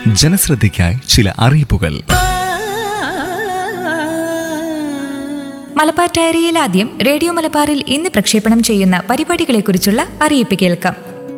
ജനശ്രദ്ധയ്ക്കായി ചില അറിയിപ്പുകൾ മലബാർ ഡയറിയിൽ ആദ്യം റേഡിയോ മലബാറിൽ ഇന്ന് പ്രക്ഷേപണം ചെയ്യുന്ന പരിപാടികളെക്കുറിച്ചുള്ള അറിയിപ്പ് കേൾക്കാം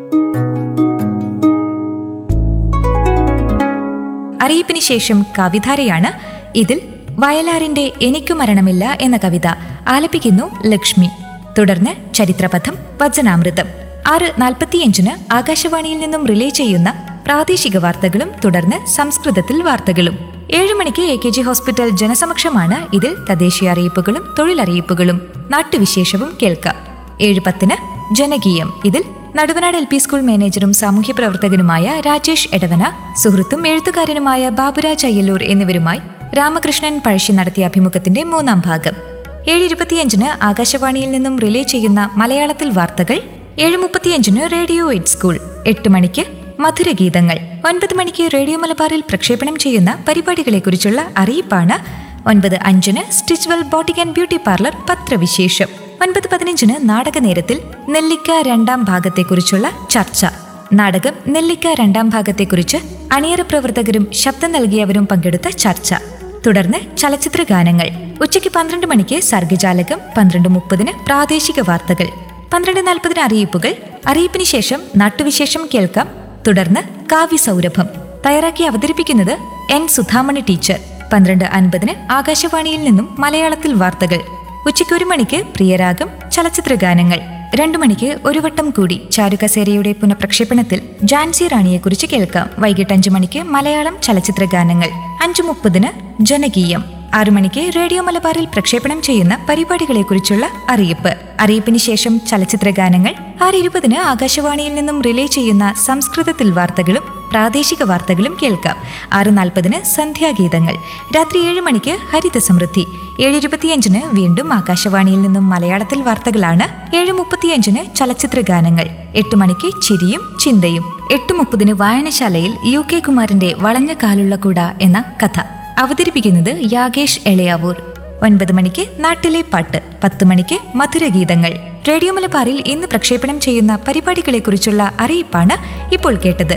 അറിയിപ്പിന് ശേഷം കവിധാരയാണ് ഇതിൽ വയലാറിന്റെ എനിക്കു മരണമില്ല എന്ന കവിത ആലപിക്കുന്നു ലക്ഷ്മി തുടർന്ന് ചരിത്രപഥം വചനാമൃതം ആറ് നാൽപ്പത്തിയഞ്ചിന് ആകാശവാണിയിൽ നിന്നും റിലേ ചെയ്യുന്ന പ്രാദേശിക വാർത്തകളും തുടർന്ന് സംസ്കൃതത്തിൽ വാർത്തകളും ഏഴ് മണിക്ക് എ കെ ജി ഹോസ്പിറ്റൽ ജനസമക്ഷമാണ് ഇതിൽ തദ്ദേശീയ അറിയിപ്പുകളും തൊഴിലറിയിപ്പുകളും നാട്ടുവിശേഷവും കേൾക്കാം ഏഴ് പത്തിന് ജനകീയം ഇതിൽ നടുവനാട് എൽ പി സ്കൂൾ മാനേജറും സാമൂഹ്യ പ്രവർത്തകനുമായ രാജേഷ് എടവന സുഹൃത്തും എഴുത്തുകാരനുമായ ബാബുരാജ് അയ്യല്ലൂർ എന്നിവരുമായി രാമകൃഷ്ണൻ പഴശ്ശി നടത്തിയ അഭിമുഖത്തിന്റെ മൂന്നാം ഭാഗം ഏഴ് ഇരുപത്തിയഞ്ചിന് ആകാശവാണിയിൽ നിന്നും റിലേ ചെയ്യുന്ന മലയാളത്തിൽ വാർത്തകൾ ഏഴ് മുപ്പത്തിയഞ്ചിന് റേഡിയോ എയ്റ്റ് സ്കൂൾ എട്ട് മണിക്ക് മധുരഗീതങ്ങൾ ഒൻപത് മണിക്ക് റേഡിയോ മലബാറിൽ പ്രക്ഷേപണം ചെയ്യുന്ന പരിപാടികളെക്കുറിച്ചുള്ള അറിയിപ്പാണ് ഒൻപത് അഞ്ചിന് Stitchwell boutique and beauty parlour പത്രവിശേഷം ഒൻപത് പതിനഞ്ചിന് നാടകനേരത്തിൽ നെല്ലിക്ക രണ്ടാം ഭാഗത്തെക്കുറിച്ചുള്ള ചർച്ച നാടകം നെല്ലിക്ക രണ്ടാം ഭാഗത്തെക്കുറിച്ച് അണിയറ പ്രവർത്തകരും ശബ്ദം നൽകിയവരും പങ്കെടുത്ത ചർച്ച തുടർന്ന് ചലച്ചിത്ര ഗാനങ്ങൾ ഉച്ചയ്ക്ക് പന്ത്രണ്ട് മണിക്ക് സർഗജാലകം പന്ത്രണ്ട് മുപ്പതിന് പ്രാദേശിക വാർത്തകൾ പന്ത്രണ്ട് നാൽപ്പതിന് അറിയിപ്പുകൾ അറിയിപ്പിന് ശേഷം നാട്ടുവിശേഷം കേൾക്കാം തുടർന്ന് കാവ്യസൗരഭം തയ്യാറാക്കി അവതരിപ്പിക്കുന്നത് എൻ സുധാമണി ടീച്ചർ പന്ത്രണ്ട് അൻപതിന് ആകാശവാണിയിൽ നിന്നും മലയാളത്തിൽ വാർത്തകൾ ഉച്ചയ്ക്ക് ഒരു മണിക്ക് പ്രിയരാഗം ചലച്ചിത്ര ഗാനങ്ങൾ രണ്ടു മണിക്ക് ഒരു വട്ടം കൂടി ചാരുകസേരയുടെ പുനഃപ്രക്ഷേപണത്തിൽ ജാൻസി റാണിയെക്കുറിച്ച് കേൾക്കാം വൈകിട്ട് അഞ്ചു മണിക്ക് മലയാളം ചലച്ചിത്ര ഗാനങ്ങൾ അഞ്ചു മുപ്പതിന് ജനകീയം ആറു മണിക്ക് റേഡിയോ മലബാറിൽ പ്രക്ഷേപണം ചെയ്യുന്ന പരിപാടികളെക്കുറിച്ചുള്ള അറിയിപ്പ് അറിയിപ്പിന് ശേഷം ചലച്ചിത്ര ഗാനങ്ങൾ ആറ് ഇരുപതിന് ആകാശവാണിയിൽ നിന്നും റിലേ ചെയ്യുന്ന സംസ്കൃതത്തിൽ വാർത്തകളും പ്രാദേശിക വാർത്തകളും കേൾക്കാം ആറ് നാൽപ്പതിന് സന്ധ്യാഗീതങ്ങൾ രാത്രി ഏഴ് മണിക്ക് ഹരിത സമൃദ്ധി ഏഴ് ഇരുപത്തിയഞ്ചിന് വീണ്ടും ആകാശവാണിയിൽ നിന്നും മലയാളത്തിൽ വാർത്തകളാണ് ഏഴ് മുപ്പത്തിയഞ്ചിന് ചലച്ചിത്ര ഗാനങ്ങൾ എട്ട് മണിക്ക് ചിരിയും ചിന്തയും എട്ട് മുപ്പതിന് വായനശാലയിൽ യു കെ കുമാരന്റെ വളഞ്ഞ കാലുള്ള കൂട എന്ന കഥ അവതരിപ്പിക്കുന്നത് യാഗേഷ് എളയാവൂർ ഒൻപത് മണിക്ക് നാട്ടിലെ പാട്ട് പത്ത് മണിക്ക് മധുരഗീതങ്ങൾ റേഡിയോ മലബാറിൽ ഇന്ന് പ്രക്ഷേപണം ചെയ്യുന്ന പരിപാടികളെക്കുറിച്ചുള്ള അറിയിപ്പാണ് ഇപ്പോൾ കേട്ടത്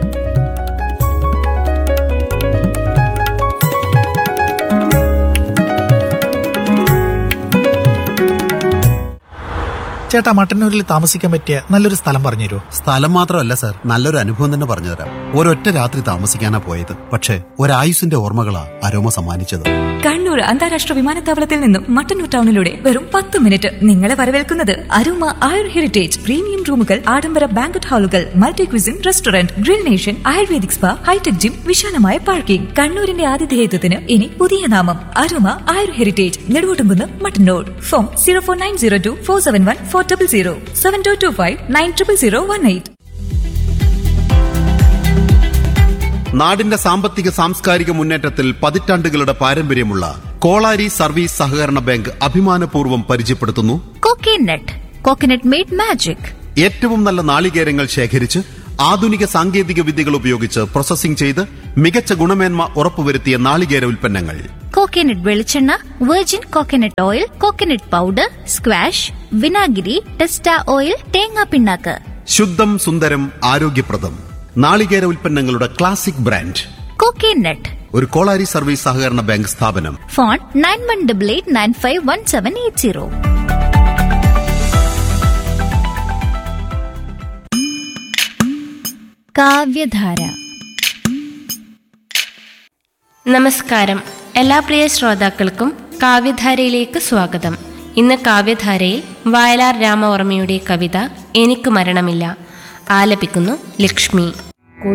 ചേട്ടാ മട്ടന്നൂരിൽ താമസിക്കാൻ പറ്റിയ നല്ലൊരു സ്ഥലം പറഞ്ഞുതരുമോ സ്ഥലം മാത്രമല്ല സാർ നല്ലൊരു അനുഭവം തന്നെ പറഞ്ഞുതരാം ഒരൊറ്റ രാത്രി താമസിക്കാനാ പോയത് പക്ഷേ ഒരായുസിന്റെ ഓർമ്മകളാ അരോമ സമ്മാനിച്ചത് കണ്ണൂർ അന്താരാഷ്ട്ര വിമാനത്താവളത്തിൽ നിന്നും മട്ടന്നൂർ ടൗണിലൂടെ വെറും പത്ത് മിനിറ്റ് നിങ്ങളെ വരവേൽക്കുന്നത് അരുമ ആയുർ ഹെറിറ്റേജ് പ്രീമിയം റൂമുകൾ ആഡംബര ബാങ്കറ്റ് ഹാളുകൾ multi cuisine restaurant grill nation ayurvedic spa hitech gym വിശാലമായ പാർക്കിംഗ് കണ്ണൂരിന്റെ ആതിഥേയത്വത്തിന് ഇനി പുതിയ നാമം Aruma Ayur heritage Neduvottumkunnu Mattannur phone zero four nine zero two four seven one four double zero seven two two five nine triple zero one eight നാടിന്റെ സാമ്പത്തിക സാംസ്കാരിക മുന്നേറ്റത്തിൽ പതിറ്റാണ്ടുകളുടെ പാരമ്പര്യമുള്ള കോളാരി സർവീസ് സഹകരണ ബാങ്ക് അഭിമാനപൂർവ്വം പരിചയപ്പെടുത്തുന്നു കോക്കനട്ട് കോക്കനട്ട് മെയ്ഡ് മാജിക് ഏറ്റവും നല്ല നാളികേരങ്ങൾ ശേഖരിച്ച് ആധുനിക സാങ്കേതിക വിദ്യകൾ ഉപയോഗിച്ച് പ്രോസസ്സിംഗ് ചെയ്ത് മികച്ച ഗുണമേന്മ ഉറപ്പുവരുത്തിയ നാളികേര ഉൽപ്പന്നങ്ങൾ കോക്കനട്ട് വെളിച്ചെണ്ണ virgin coconut oil coconut powder squash വിനാഗിരി ടെസ്റ്റ ഓയിൽ തേങ്ങാ പിണ്ണാക്ക് ശുദ്ധം സുന്ദരം ആരോഗ്യപ്രദം നാളികേര ഉൽപ്പന്നങ്ങളുടെ ക്ലാസിക് ബ്രാൻഡ് കോക്കനട്ട് ഒരു കോളാരി സർവീസ് സഹകരണ ബാങ്ക് സ്ഥാപനം phone nine one double eight nine five one seven eight zero Kavyadhara നമസ്കാരം എല്ലാ പ്രിയ ശ്രോതാക്കൾക്കും കാവ്യധാരയിലേക്ക് സ്വാഗതം ഇന്ന് കാവ്യധാരയിൽ വയലാർ രാമവർമ്മയുടെ കവിത എനിക്ക് മരണമില്ല ആലപിക്കുന്നു ലക്ഷ്മി